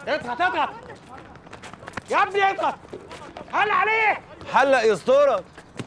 اضغط اضغط يا ابني اضغط هل عليه حلق يسترك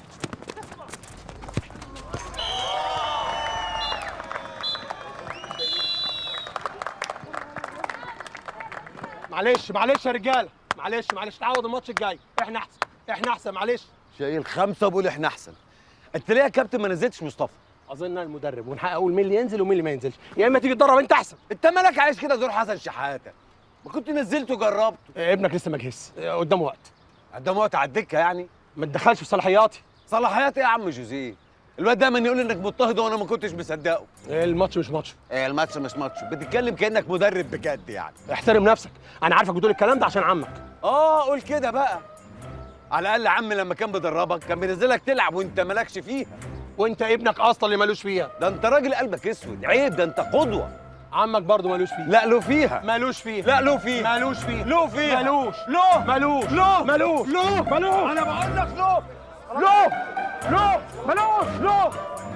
معلش معلش يا رجاله معلش معلش تعوض الماتش الجاي احنا احسن احنا احسن معلش شايل خمسه بقول احنا احسن انت ليه يا كابتن ما نزلتش مصطفى اظن انا المدرب ونحقق اقول مين اللي ينزل ومين اللي ما ينزلش يا اما تيجي تدرب انت احسن انت مالك عايش كده زور حسن شحاته ما كنت نزلت وجربت إيه، ابنك لسه ما جهزش إيه، قدامه وقت قدام وقت على الدكه يعني ما تدخلش في صلاحياتي صلاحيات ايه يا عم جوزيه الواد دايما يقول انك مضطهد وانا ما كنتش مصدقه إيه، الماتش مش ماتش ايه الماتش مش ماتش بتتكلم كانك مدرب بجد يعني احترم نفسك انا عارفك بتقول الكلام ده عشان عمك اه قول كده بقى على الاقل عم لما كان بيدربك كان بينزلك تلعب وانت مالكش فيها وانت ابنك اصلا اللي مالوش فيها ده انت راجل قلبك اسود عيب ده انت قدوه عمك برضه مالوش فيها لا له فيها مالوش فيها لا له فيها مالوش فيها له فيها مالوش له مالوش له مالوش له مالوش انا بقول لك له له له مالوش له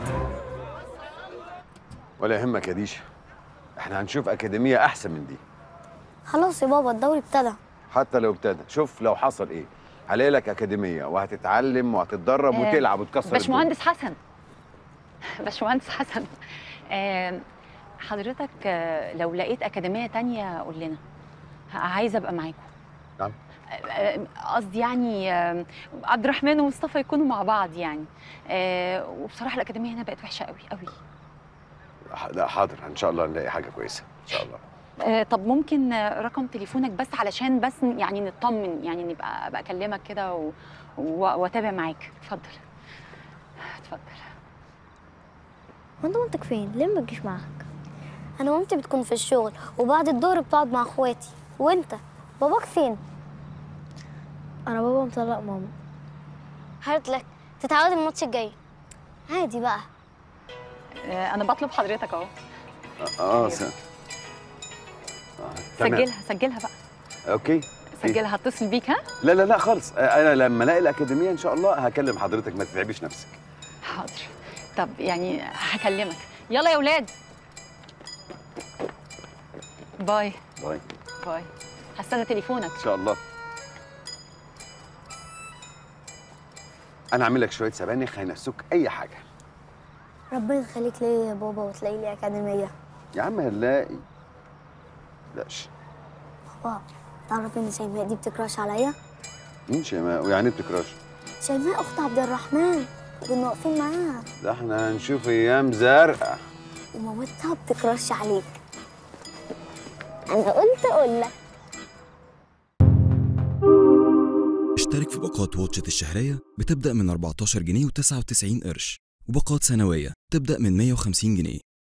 ولا يهمك يا ديشا احنا هنشوف اكاديميه احسن من دي خلاص يا بابا الدوري ابتدى حتى لو ابتدى شوف لو حصل ايه هلاقي لك اكاديميه وهتتعلم وهتتدرب آه، وتلعب وتكسر باشمهندس حسن باشمهندس حسن آه، حضرتك آه، لو لقيت أكاديمية تانية قول لنا ه- عايزة أبقى معاكم نعم. آه، آه، قصدي يعني آه، عبد الرحمن ومصطفى يكونوا مع بعض يعني آه، وبصراحة الأكاديمية هنا بقت وحشة قوي قوي الدنيا. لا حاضر ان شاء الله نلاقي حاجه كويسه ان شاء الله آه، طب ممكن آه، رقم تليفونك بس علشان بس ن- يعني نطمن يعني نبقى ابقى اكلمك كده و- و- واتابع معاك اتفضل اتفضل وانت مامتك فين؟ ليه ما تجيش معاك؟ انا مامتي بتكون في الشغل وبعد الظهر بتقعد مع اخواتي وانت باباك فين؟ انا بابا مطلق ماما هارت لك تتعود الماتش الجاي عادي بقى آه، انا بطلب حضرتك اهو اه س... آه. تمام. سجلها سجلها بقى اوكي سجلها هتصل بيك ها لا لا لا خالص آه، انا لما الاقي الاكاديميه ان شاء الله هكلم حضرتك ما تتعبيش نفسك حاضر طب يعني هكلمك يلا يا ولاد باي باي باي هستنى تليفونك ان شاء الله انا اعمل لك شويه سبانخ هينسوك اي حاجه ربنا يخليك ليا يا بابا وتلاقي لي اكاديميه يا عم هنلاقي لاش بابا تعرف ان شيماء دي بتكراش عليا مين شيماء ويعني بتكراش شيماء اخت عبد الرحمن كنا واقفين معاها ده احنا هنشوف ايام زرقاء ومامتها بتكراش عليك انا قلت اقول لك اشترك في باقات واتشت الشهرية بتبدأ من 14 جنيه و99 قرش وباقات سنوية تبدأ من 150 جنيه